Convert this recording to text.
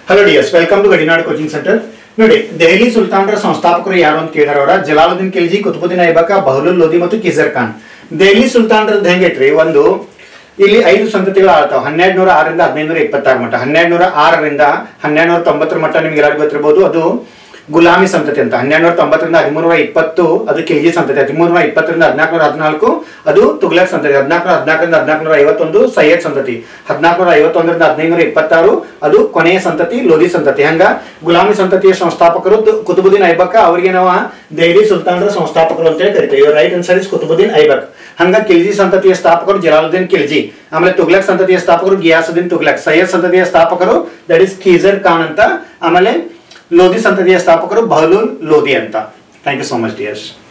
hello dears welcome to Gadinad coaching centre ನೋಡಿ ದೆಹಲಿ ಸುಲ್ತಾನರ ಸಂಸ್ಥಾಪಕರು ಯಾರು ಅಂತ ಕೇಳಿದಾರ ಅವರ ಜಲಾಲುದ್ದೀನ್ ಖಿಲ್ಜಿ ಕುತುಬುದ್ದೀನ್ ಐಬಕ ಬಹಲುಲ್ ಲೋಧಿ ಮತ್ತು ಕಿಜರ್ ಖಾನ್ ದೆಹಲಿ ಸುಲ್ತಾನರದ್ದು ಹೆಂಗೈತ್ರಿ ಒಂದು ಇಲ್ಲಿ ಐದು ಸಂತತಿಗಳು ಆಳ್ತಾವ ಹನ್ನೆರಡು ನೂರ ಆರರಿಂದ ಹದಿನೈದು ನೂರ ಇಪ್ಪತ್ತಾರು ಮಟ್ಟ ಹನ್ನೆರಡು ನೂರ ಆರರಿಂದ ಹನ್ನೆರಡು ನೂರ ತೊಂಬತ್ತರ ಮಟ್ಟ ನಿಮ್ಗೆ ಎಲ್ಲರಿಗೂ ಗೊತ್ತಿರ್ಬೋದು ಅದು ಗುಲಾಮಿ ಸಂತತಿ ಅಂತ ಹನ್ನೆರಡು ನೂರ ತೊಂಬತ್ತರಿಂದ ಹದಿಮೂರು ನೂರ ಇಪ್ಪತ್ತು ಅದು ಖಿಲ್ಜಿ ಸಂತತಿ ಹದಿಮೂರು ನೂರ ಇಪ್ಪತ್ತರಿಂದ ಹದಿನಾಲ್ಕು ನೂರ ಹದಿನಾಲ್ಕು ಅದು ತುಗ್ಲಕ್ ಸಂತತಿ ಹದಿನಾಲ್ಕು ನೂರ ಹದಿನಾಲ್ಕರಿಂದ ಹದಿನಾಲ್ಕು ನೂರ ಐವತ್ತೊಂದು ಸೈಯದ್ ಸಂತತಿ ಹದಿನಾಲ್ಕು ನೂರ ಐವತ್ತೊಂದರಿಂದ ಹದಿನೈದು ನೂರ ಇಪ್ಪತ್ತಾರು ಅದು ಕೊನೆಯ ಸಂತತಿ ಲೋಧಿ ಸಂತತಿ ಹಂಗ ಗುಲಾಮಿ ಸಂತತಿಯ ಸಂಸ್ಥಾಪಕರು ತು- ಕುತುಬುದ್ದೀನ್ ಐಬಕ್ ಅವರಿಗೆ ನಾವು ದೆಹಲಿ ಸುಲ್ತಾನರ ಸಂಸ್ಥಾಪಕರು ಅಂತೇಳಿ ಕರಿತೀವಿ ಇವ್ರ right answer is Qutubuddin Aibak ಹಂಗ ಖಿಲ್ಜಿ ಸಂತತಿಯ ಸ್ಥಾಪಕರು ಜಲಾಲುದ್ದೀನ್ ಖಿಲ್ಜಿ ಆಮೇಲೆ ತುಗ್ಲಕ್ ಸಂತತಿಯ ಸ್ಥಾಪಕರು ಗಿಯಾಸುದ್ದೀನ್ ತುಗ್ಲಕ್ ಸೈಯದ್ ಸಂತತಿಯ ಸ್ಥಾಪಕರು ದಟ್ ಇಸ್ ಖೀಜರ್ ಖಾನ್ ಅಂತ ಆಮೇಲೆ ಲೋಧಿ ಸಂತತಿಯ ಸ್ಥಾಪಕರು ಬಹಲೂಲ್ ಲೋಧಿ ಅಂತ thank you so much dears